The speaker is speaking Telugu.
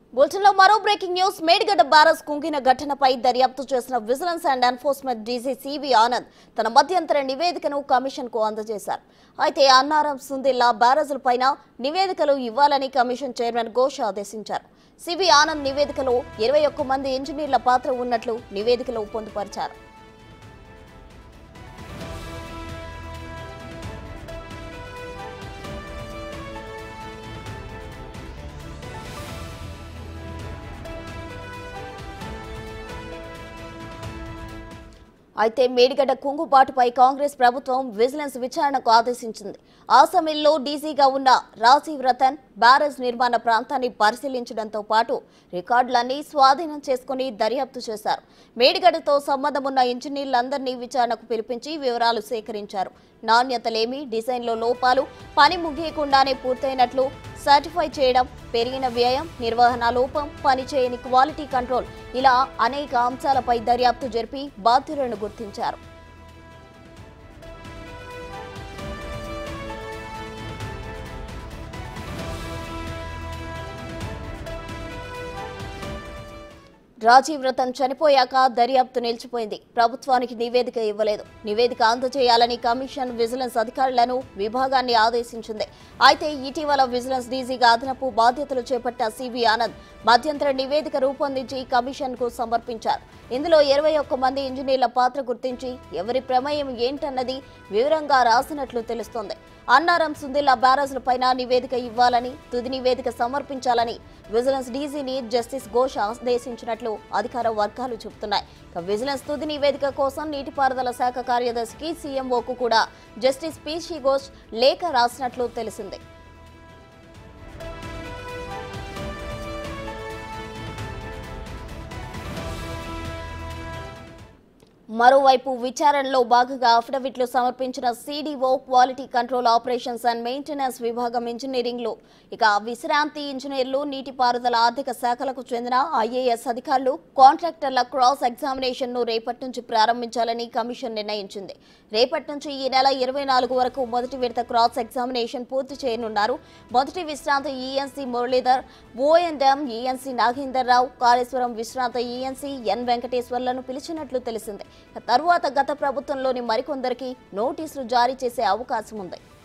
బులెటిన్లో మరో బ్రేకింగ్ న్యూస్ మేడిగడ్డ బ్యారస్ కుంగిన ఘటనపై దర్యాప్తు చేసిన vigilance and enforcement DG CV Anand తన మధ్యంతర నివేదికను కమిషన్ కు అందజేశారు అయితే అన్నారం సుందిల్లా బ్యారేజీలపైన నివేదికలు ఇవ్వాలని కమిషన్ చైర్మన్ ఘోష్ ఆదేశించారు సివి ఆనంద్ నివేదికలో ఇరవై ఒక్క మంది ఇంజనీర్ల పాత్ర ఉన్నట్లు నివేదికలో పొందుపరిచారు అయితే మేడిగడ్డ కుంగుబాటుపై కాంగ్రెస్ ప్రభుత్వం విజిలెన్స్ విచారణకు ఆదేశించింది ఆ సమయంలో డీసీగా ఉన్న రాజీవ్ రతన్ బ్యారేజ్ నిర్మాణ ప్రాంతాన్ని పరిశీలించడంతో పాటు రికార్డులన్నీ స్వాధీనం చేసుకుని దర్యాప్తు చేశారు మేడిగడ్డతో సంబంధం ఉన్న ఇంజనీర్లందరినీ విచారణకు పిలిపించి వివరాలు సేకరించారు నాణ్యతలేమి డిజైన్లో లోపాలు పని ముగియకుండానే పూర్తయినట్లు సర్టిఫై చేయడం పెరిగిన వ్యయం నిర్వహణ లోపం పనిచేయని క్వాలిటీ కంట్రోల్ ఇలా అనేక అంశాలపై దర్యాప్తు జరిపి బాధ్యులను గుర్తించారు రాజీవ్ రతన్ చనిపోయాక దర్యాప్తు నిలిచిపోయింది ప్రభుత్వానికి నివేదిక ఇవ్వలేదు నివేదిక అందజేయాలని కమిషన్ విజిలెన్స్ అధికారులను విభాగాన్ని ఆదేశించింది అయితే ఇటీవల విజిలెన్స్ డీజీగా అదనపు బాధ్యతలు చేపట్ట సివి ఆనంద్ మధ్యంతర నివేదిక రూపొందించి కమిషన్ కు సమర్పించారు ఇందులో ఇరవై ఒక్క మంది ఇంజనీర్ల పాత్ర గుర్తించి ఎవరి ప్రమేయం ఏంటన్నది వివరంగా రాసినట్లు తెలుస్తోంది అన్నారం సుందిల్లా బ్యారేజ్లపైన నివేదిక ఇవ్వాలని తుది నివేదిక సమర్పించాలని విజిలెన్స్ డీజీని జస్టిస్ ఘోష్ ఆదేశించినట్లు అధికార వర్గాలు చెబుతున్నాయి ఇక విజిలెన్స్ తుది నివేదిక కోసం నీటిపారుదల శాఖ కార్యదర్శికి సీఎంఓకు కూడా జస్టిస్ పీసీ ఘోష్ లేఖ రాసినట్లు తెలిసింది మరోవైపు విచారణలో భాగంగా అఫిడవిట్లు సమర్పించిన CDO quality control operations and maintenance విభాగం ఇంజనీరింగ్లో ఇక విశ్రాంతి ఇంజనీర్లు నీటిపారుదల ఆర్థిక శాఖలకు చెందిన ఐఏఎస్ అధికారులు కాంట్రాక్టర్ల క్రాస్ ఎగ్జామినేషన్ ను రేపటి నుంచి ప్రారంభించాలని కమిషన్ నిర్ణయించింది రేపటి నుంచి ఈ నెల ఇరవై నాలుగు వరకు మొదటి విడత క్రాస్ ఎగ్జామినేషన్ పూర్తి చేయనున్నారు మొదటి విశ్రాంత ENC Muralidhar O and M ENC Nagender Rao Kaleshwaram విశ్రాంత ఈఎన్సీ ఎన్ వెంకటేశ్వర్లను పిలిచినట్లు తెలిసింది తరువాత గత ప్రభుత్వంలోని మరికొందరికి నోటీసులు జారీ చేసే అవకాశం ఉంది